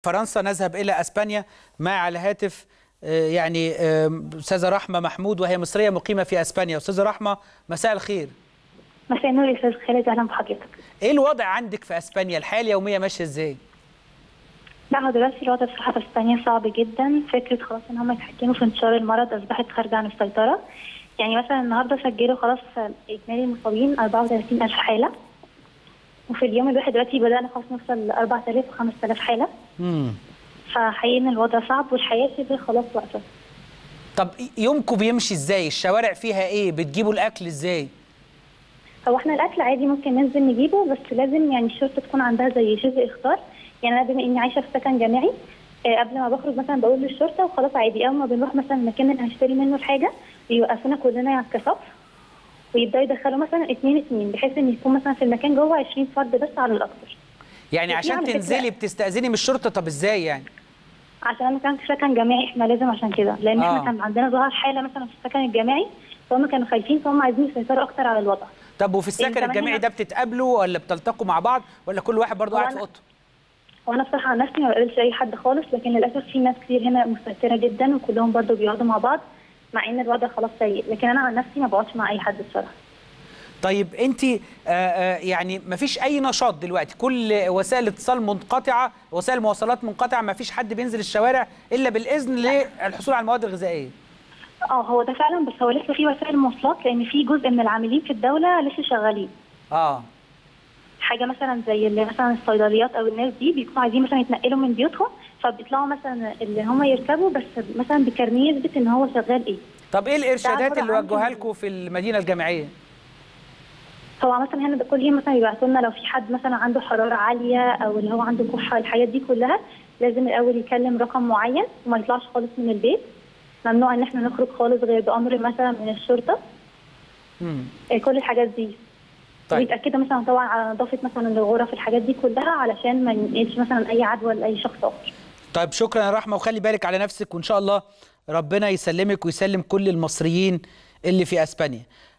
فرنسا نذهب إلى أسبانيا مع على هاتف آه، يعني آه، أستاذة رحمة محمود وهي مصرية مقيمة في أسبانيا أستاذة رحمة مساء الخير مساء النور يا استاذ خالد اهلا بحضرتك إيه الوضع عندك في أسبانيا الحياة اليومية ماشية إزاي؟ لا هو دلوقتي الوضع بصراحه في اسبانيا صعب جدا فكره خلاص ان هم يتحكموا في انتشار المرض اصبحت خارجه عن السيطره يعني مثلا النهارده سجلوا خلاص اجمالي المصابين 34000 حاله وفي اليوم الواحد دلوقتي بدانا خلاص نوصل ل 4000 و 5000 حاله مم. فحقيقي ان الوضع صعب والحياه شبه خلاص واقفه طب يومكم بيمشي إزاي؟ الشوارع فيها إيه؟ بتجيبوا الأكل إزاي؟ هو احنا الاكل عادي ممكن ننزل نجيبه بس لازم يعني الشرطه تكون عندها زي شبه اختار يعني انا بما اني عايشه في سكن جامعي آه، قبل ما بخرج مثلا بقول للشرطه وخلاص عادي اول ما بنروح مثلا المكان اللي هنشتري منه الحاجه بيوقفونا كلنا كصف ويبداوا يدخلوا مثلا اتنين اتنين بحيث ان يكون مثلا في المكان جوه 20 فرد بس على الاكثر يعني وفي عشان على فكرة- تنزلي بتستأذني من الشرطة طب إزاي يعني؟ عشان انا كان في سكن جامعي احنا لازم عشان كده لان آه. احنا كان عندنا ظهر حاله مثلا في السكن الجامعي فهم كانوا خايفين فهم عايزين يسيطروا اكتر على الوضع طب وفي السكن كمان الجامعي هنا- ده بتتقابلوا ولا بتلتقوا مع بعض ولا كل واحد برضه هو قاعد في أنا- أوضته؟ وانا بصراحه عن نفسي ما بقابلش اي حد خالص لكن للاسف في ناس كتير هنا مسيطره جدا وكلهم برضو بيقعدوا مع بعض مع ان الوضع خلاص سيء لكن انا عن نفسي ما بقعدش مع اي حد بصراحه طيب انت آه، آه، يعني ما فيش اي نشاط دلوقتي كل وسائل الاتصال منقطعه وسائل المواصلات منقطعه ما فيش حد بينزل الشوارع الا بالاذن للحصول على المواد الغذائيه اه هو ده فعلا بس هو لسه في وسائل مواصلات لان في جزء من العاملين في الدوله لسه شغالين اه حاجه مثلا زي اللي مثلا الصيدليات او الناس دي بيكونوا عايزين مثلا يتنقلوا من بيوتهم فبيطلعوا مثلا اللي هم يركبوا بس مثلا بكارنيه يثبت ان هو شغال ايه طب ايه الارشادات عبارة اللي عن وجهوها إيه؟ لكم في المدينه الجامعيه هو مثلا هنا كل يوم مثلا يبعتوا لنا لو في حد مثلا عنده حراره عاليه او اللي هو عنده كحه الحاجات دي كلها لازم الاول يكلم رقم معين وما يطلعش خالص من البيت ممنوع ان احنا نخرج خالص غير بامر مثلا من الشرطه امم إيه كل الحاجات دي طيب ويتاكدوا مثلا طبعا على نظافه مثلا الغرف الحاجات دي كلها علشان ما ينقلش مثلا اي عدوى لاي شخص اخر طيب شكرا يا رحمه وخلي بالك على نفسك وان شاء الله ربنا يسلمك ويسلم كل المصريين اللي في اسبانيا